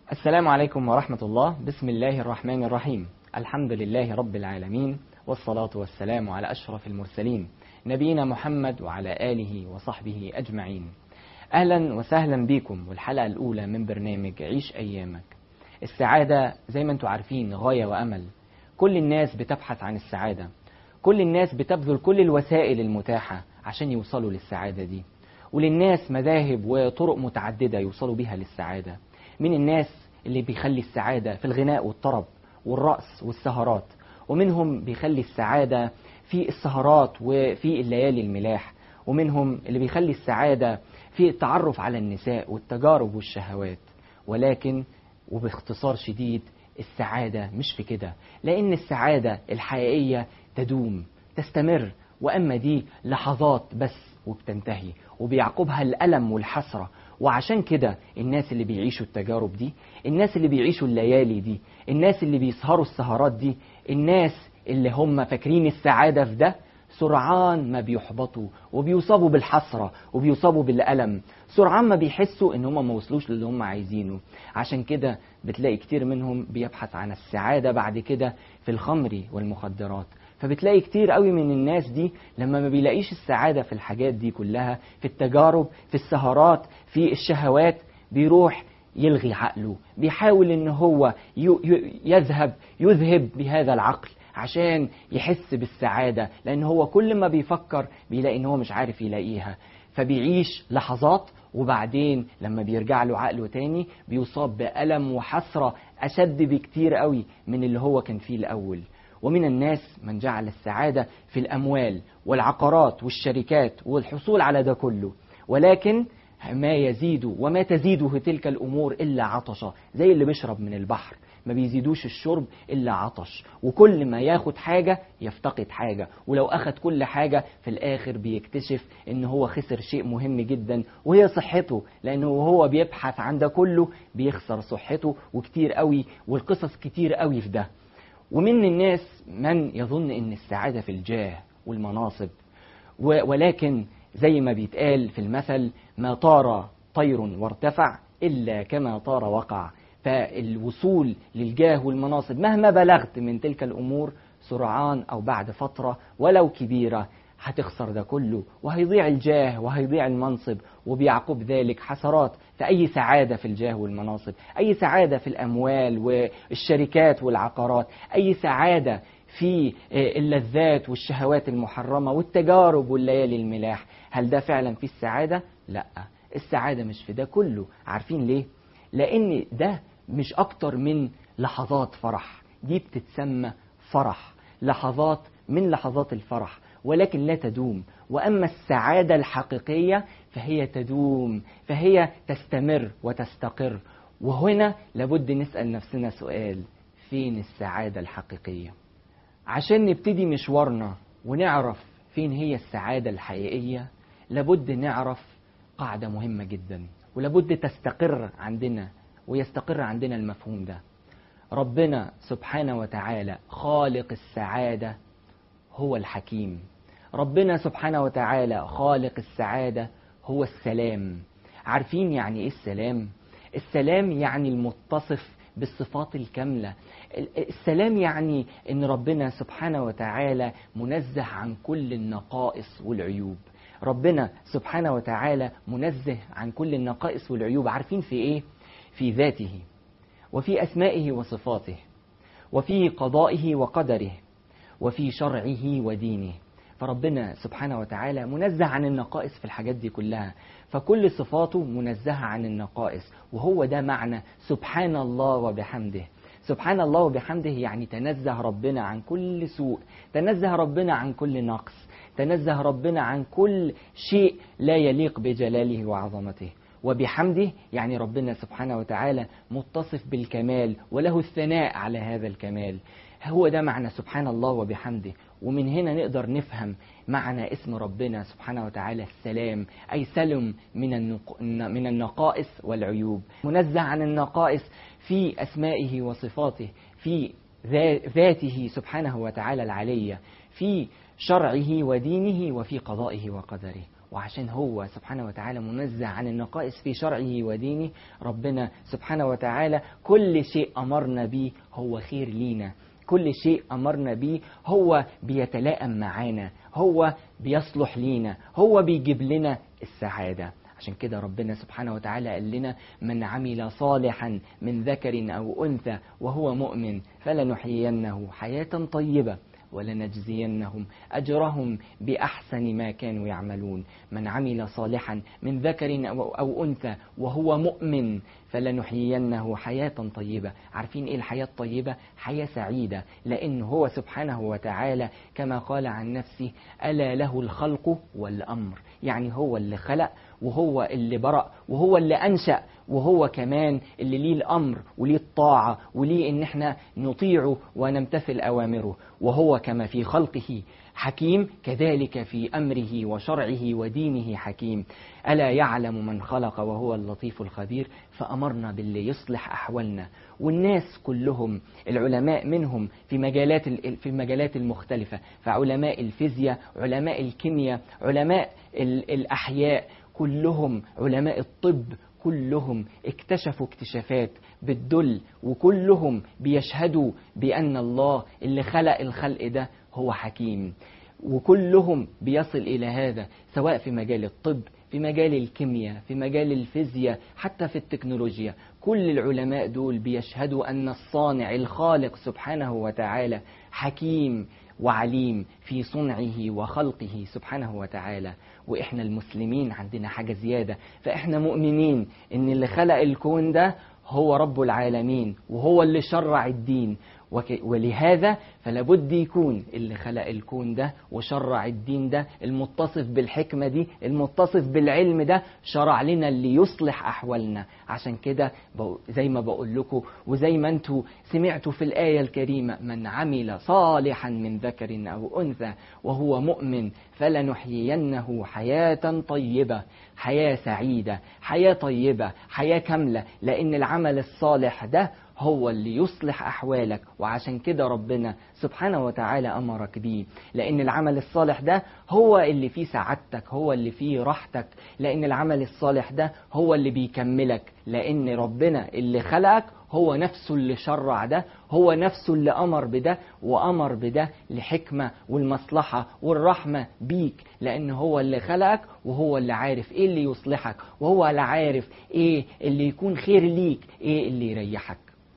السلام عليكم ورحمة الله بسم الله الرحمن الرحيم الحمد لله رب العالمين والصلاة والسلام على أشرف المرسلين نبينا محمد وعلى آله وصحبه أجمعين أهلا وسهلا بكم والحلقة الأولى من برنامج عيش أيامك السعادة زي ما انتم عارفين غاية وأمل كل الناس بتبحث عن السعادة كل الناس بتبذل كل الوسائل المتاحة عشان يوصلوا للسعادة دي وللناس مذاهب وطرق متعددة يوصلوا بيها للسعادة من الناس اللي بيخلي السعادة في الغناء والطرب والرقص والسهرات ومنهم بيخلي السعادة في السهرات وفي الليالي الملاح ومنهم اللي بيخلي السعادة في التعرف على النساء والتجارب والشهوات ولكن وباختصار شديد السعادة مش في كده لأن السعادة الحقيقية تدوم تستمر وأما دي لحظات بس وبتنتهي وبيعقبها الألم والحسرة وعشان كده الناس اللي بيعيشوا التجارب دي الناس اللي بيعيشوا الليالي دي الناس اللي بيسهروا السهرات دي الناس اللي هم فاكرين السعادة في ده سرعان ما بيحبطوا وبيصابوا بالحسرة وبيصابوا بالألم سرعان ما بيحسوا ان هم ما وصلوش للي هم عايزينه عشان كده بتلاقي كتير منهم بيبحث عن السعادة بعد كده في الخمر والمخدرات فبتلاقي كتير قوي من الناس دي لما ما بيلاقيش السعادة في الحاجات دي كلها في التجارب في السهرات في الشهوات بيروح يلغي عقله بيحاول ان هو يذهب يذهب بهذا العقل عشان يحس بالسعادة لأن هو كل ما بيفكر بيلاقي إن هو مش عارف يلاقيها فبيعيش لحظات وبعدين لما بيرجع له عقله تاني بيصاب بألم وحسرة أشد بكتير قوي من اللي هو كان فيه الأول ومن الناس من جعل السعادة في الأموال والعقارات والشركات والحصول على ده كله ولكن ما يزيد وما تزيده تلك الأمور إلا عطشة زي اللي بيشرب من البحر ما بيزيدوش الشرب إلا عطش وكل ما ياخد حاجة يفتقد حاجة ولو أخد كل حاجة في الآخر بيكتشف إن هو خسر شيء مهم جدا وهي صحته لأنه هو بيبحث عن ده كله بيخسر صحته وكتير قوي والقصص كتير قوي في ده ومن الناس من يظن إن السعادة في الجاه والمناصب ولكن زي ما بيتقال في المثل ما طار طير وارتفع إلا كما طار وقع فالوصول للجاه والمناصب مهما بلغت من تلك الأمور سرعان أو بعد فترة ولو كبيرة هتخسر ده كله وهيضيع الجاه وهيضيع المنصب وبيعقب ذلك حسرات في أي سعادة في الجاه والمناصب أي سعادة في الأموال والشركات والعقارات أي سعادة في اللذات والشهوات المحرمة والتجارب والليالي الملاح هل ده فعلا في السعادة؟ لا السعادة مش في ده كله عارفين ليه؟ لأن ده مش أكتر من لحظات فرح دي بتتسمى فرح لحظات من لحظات الفرح ولكن لا تدوم وأما السعادة الحقيقية فهي تدوم فهي تستمر وتستقر وهنا لابد نسأل نفسنا سؤال فين السعادة الحقيقية عشان نبتدي مشوارنا ونعرف فين هي السعادة الحقيقية لابد نعرف قاعدة مهمة جدا ولابد تستقر عندنا ويستقر عندنا المفهوم ده ربنا سبحانه وتعالى خالق السعادة هو الحكيم ربنا سبحانه وتعالى خالق السعادة هو السلام عارفين يعني ايه السلام السلام يعني المتصف بالصفات الكاملة السلام يعني ان ربنا سبحانه وتعالى منزه عن كل النقائص والعيوب ربنا سبحانه وتعالى منزه عن كل النقائص والعيوب عارفين في ايه في ذاته وفي اسمائه وصفاته وفي قضائه وقدره وفي شرعه ودينه فربنا سبحانه وتعالى منزه عن النقائص في الحاجات دي كلها فكل صفاته منزهة عن النقائص وهو ده معنى سبحان الله وبحمده سبحان الله وبحمده يعني تنزه ربنا عن كل سوء تنزه ربنا عن كل نقص تنزه ربنا عن كل شيء لا يليق بجلاله وعظمته وبحمده يعني ربنا سبحانه وتعالى متصف بالكمال وله الثناء على هذا الكمال هو ده معنى سبحان الله وبحمده ومن هنا نقدر نفهم معنى اسم ربنا سبحانه وتعالى السلام أي سلم من النق... من النقائص والعيوب منزه عن النقائص في أسمائه وصفاته في ذاته سبحانه وتعالى العلية في شرعه ودينه وفي قضائه وقدره وعشان هو سبحانه وتعالى منزه عن النقائص في شرعه ودينه ربنا سبحانه وتعالى كل شيء أمرنا به هو خير لينا كل شيء أمرنا به هو بيتلائم معانا هو بيصلح لينا هو بيجيب لنا السعادة عشان كده ربنا سبحانه وتعالى قال لنا من عمل صالحا من ذكر أو أنثى وهو مؤمن فلنحيينه حياة طيبة ولنجزينهم أجرهم بأحسن ما كانوا يعملون من عمل صالحا من ذكر أو أنثى وهو مؤمن فلنحيينه حياة طيبة عارفين إيه الحياة الطيبة حياة سعيدة لأن هو سبحانه وتعالى كما قال عن نفسه ألا له الخلق والأمر يعني هو اللي خلق وهو اللي برأ وهو اللي أنشأ وهو كمان اللي ليه الأمر وليه الطاعة وليه إن احنا نطيعه ونمتثل أوامره وهو كما في خلقه حكيم كذلك في أمره وشرعه ودينه حكيم ألا يعلم من خلق وهو اللطيف الخبير فأمرنا باللي يصلح أحوالنا والناس كلهم العلماء منهم في مجالات في المجالات المختلفة فعلماء الفيزياء علماء الكيمياء علماء الأحياء كلهم علماء الطب كلهم اكتشفوا اكتشافات بتدل وكلهم بيشهدوا بأن الله اللي خلق الخلق ده هو حكيم وكلهم بيصل إلى هذا سواء في مجال الطب في مجال الكيمياء في مجال الفيزياء حتى في التكنولوجيا كل العلماء دول بيشهدوا أن الصانع الخالق سبحانه وتعالى حكيم وعليم في صنعه وخلقه سبحانه وتعالى واحنا المسلمين عندنا حاجه زياده فاحنا مؤمنين ان اللي خلق الكون ده هو رب العالمين وهو اللي شرع الدين ولهذا فلابد يكون اللي خلق الكون ده وشرع الدين ده المتصف بالحكمة دي المتصف بالعلم ده شرع لنا اللي يصلح أحوالنا عشان كده زي ما بقول لكم وزي ما انتوا سمعتوا في الآية الكريمة من عمل صالحا من ذكر أو أنثى وهو مؤمن فلنحيينه حياة طيبة حياة سعيدة حياة طيبة حياة كاملة لأن العمل الصالح ده هو اللي يصلح أحوالك وعشان كده ربنا سبحانه وتعالى أمرك بيه لأن العمل الصالح ده هو اللي فيه سعادتك هو اللي فيه راحتك لأن العمل الصالح ده هو اللي بيكملك لأن ربنا اللي خلقك هو نفسه اللي شرع ده هو نفسه اللي أمر بده وأمر بده لحكمة والمصلحة والرحمة بيك لأن هو اللي خلقك وهو اللي عارف إيه اللي يصلحك وهو اللي عارف إيه اللي يكون خير ليك إيه اللي يريحك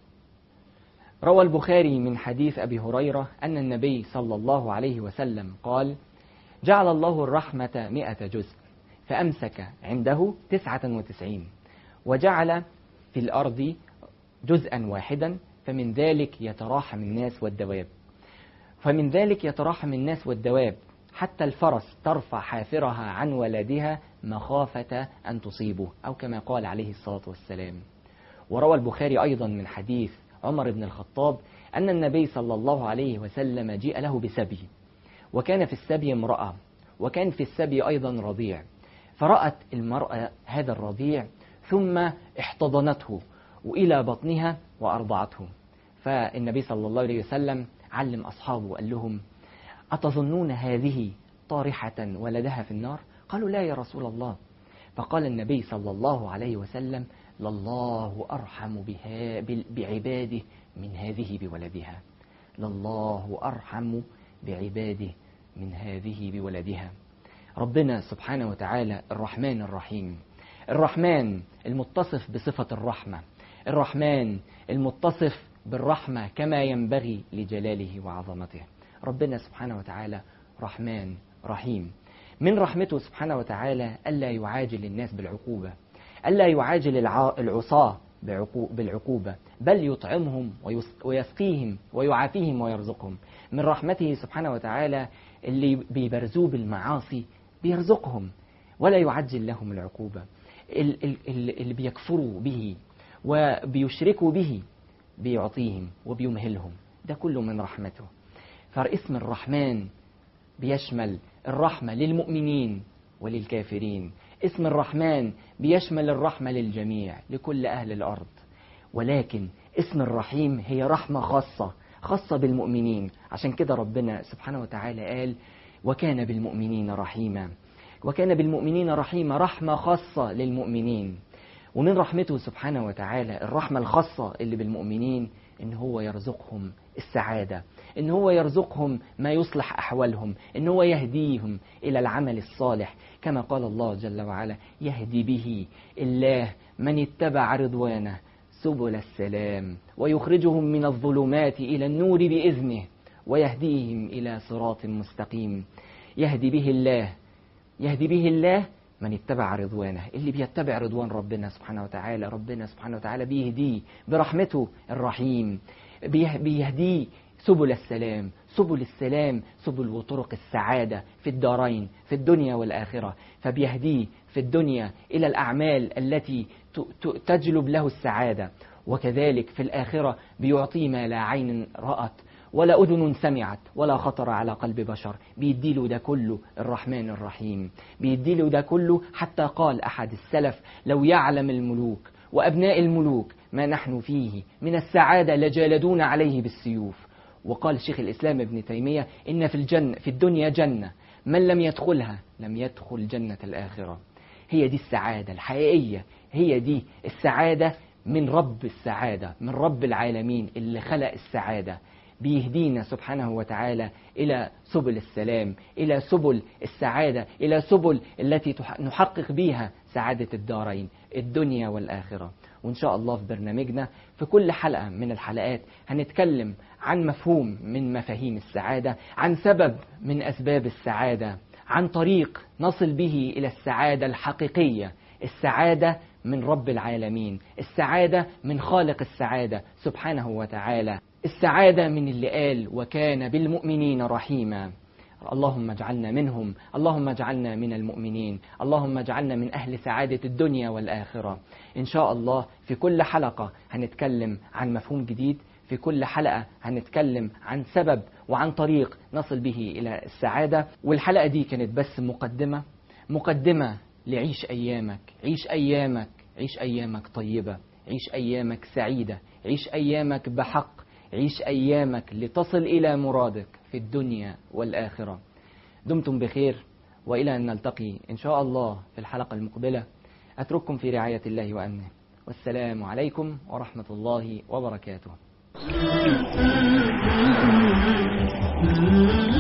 روى البخاري من حديث أبي هريرة أن النبي صلى الله عليه وسلم قال جعل الله الرحمة مئة جزء فأمسك عنده تسعة وتسعين وجعل في الأرض جزءا واحدا فمن ذلك يتراحم الناس والدواب فمن ذلك يتراحم الناس والدواب حتى الفرس ترفع حافرها عن ولدها مخافة أن تصيبه أو كما قال عليه الصلاة والسلام وروى البخاري أيضا من حديث عمر بن الخطاب أن النبي صلى الله عليه وسلم جيء له بسبي وكان في السبي امرأة وكان في السبي أيضا رضيع فرأت المرأة هذا الرضيع ثم احتضنته وإلى بطنها وأرضعته فالنبي صلى الله عليه وسلم علم أصحابه وقال لهم أتظنون هذه طارحة ولدها في النار قالوا لا يا رسول الله فقال النبي صلى الله عليه وسلم لله أرحم بها بعباده من هذه بولدها لله أرحم بعباده من هذه بولدها ربنا سبحانه وتعالى الرحمن الرحيم الرحمن المتصف بصفة الرحمة الرحمن المتصف بالرحمة كما ينبغي لجلاله وعظمته ربنا سبحانه وتعالى رحمن رحيم من رحمته سبحانه وتعالى ألا يعاجل الناس بالعقوبة ألا يعاجل العصاة بالعقوبة بل يطعمهم ويسقيهم ويعافيهم ويرزقهم من رحمته سبحانه وتعالى اللي بيبرزوه بالمعاصي بيرزقهم ولا يعجل لهم العقوبة اللي بيكفروا به وبيشركوا به بيعطيهم وبيمهلهم ده كله من رحمته فاسم الرحمن بيشمل الرحمة للمؤمنين وللكافرين اسم الرحمن بيشمل الرحمة للجميع لكل أهل الأرض ولكن اسم الرحيم هي رحمة خاصة خاصة بالمؤمنين عشان كده ربنا سبحانه وتعالى قال وكان بالمؤمنين رحيما وكان بالمؤمنين رحيما رحمة خاصة للمؤمنين ومن رحمته سبحانه وتعالى الرحمة الخاصة اللي بالمؤمنين إن هو يرزقهم السعادة إن هو يرزقهم ما يصلح أحوالهم إن هو يهديهم إلى العمل الصالح كما قال الله جل وعلا يهدي به الله من اتبع رضوانه سبل السلام ويخرجهم من الظلمات إلى النور بإذنه ويهديهم إلى صراط مستقيم يهدي به الله يهدي به الله من اتبع رضوانه اللي بيتبع رضوان ربنا سبحانه وتعالى ربنا سبحانه وتعالى بيهديه برحمته الرحيم بيهديه سبل السلام سبل السلام سبل وطرق السعادة في الدارين في الدنيا والآخرة فبيهديه في الدنيا إلى الأعمال التي تجلب له السعادة وكذلك في الآخرة بيعطيه ما لا عين رأت ولا أذن سمعت ولا خطر على قلب بشر بيديله ده كله الرحمن الرحيم بيديله ده كله حتى قال أحد السلف لو يعلم الملوك وأبناء الملوك ما نحن فيه من السعادة لجالدون عليه بالسيوف وقال شيخ الإسلام ابن تيمية إن في الجنة في الدنيا جنة من لم يدخلها لم يدخل جنة الآخرة هي دي السعادة الحقيقية هي دي السعادة من رب السعادة من رب العالمين اللي خلق السعادة بيهدينا سبحانه وتعالى إلى سبل السلام إلى سبل السعادة إلى سبل التي نحقق بها سعادة الدارين الدنيا والآخرة وإن شاء الله في برنامجنا في كل حلقة من الحلقات هنتكلم عن مفهوم من مفاهيم السعادة عن سبب من أسباب السعادة عن طريق نصل به إلى السعادة الحقيقية السعادة من رب العالمين السعادة من خالق السعادة سبحانه وتعالى السعادة من اللي قال وكان بالمؤمنين رحيما اللهم اجعلنا منهم اللهم اجعلنا من المؤمنين اللهم اجعلنا من أهل سعادة الدنيا والآخرة إن شاء الله في كل حلقة هنتكلم عن مفهوم جديد في كل حلقة هنتكلم عن سبب وعن طريق نصل به إلى السعادة والحلقة دي كانت بس مقدمة مقدمة لعيش أيامك عيش أيامك عيش أيامك طيبة عيش أيامك سعيدة عيش أيامك بحق عيش أيامك لتصل إلى مرادك في الدنيا والآخرة دمتم بخير وإلى أن نلتقي إن شاء الله في الحلقة المقبلة أترككم في رعاية الله وأمنه والسلام عليكم ورحمة الله وبركاته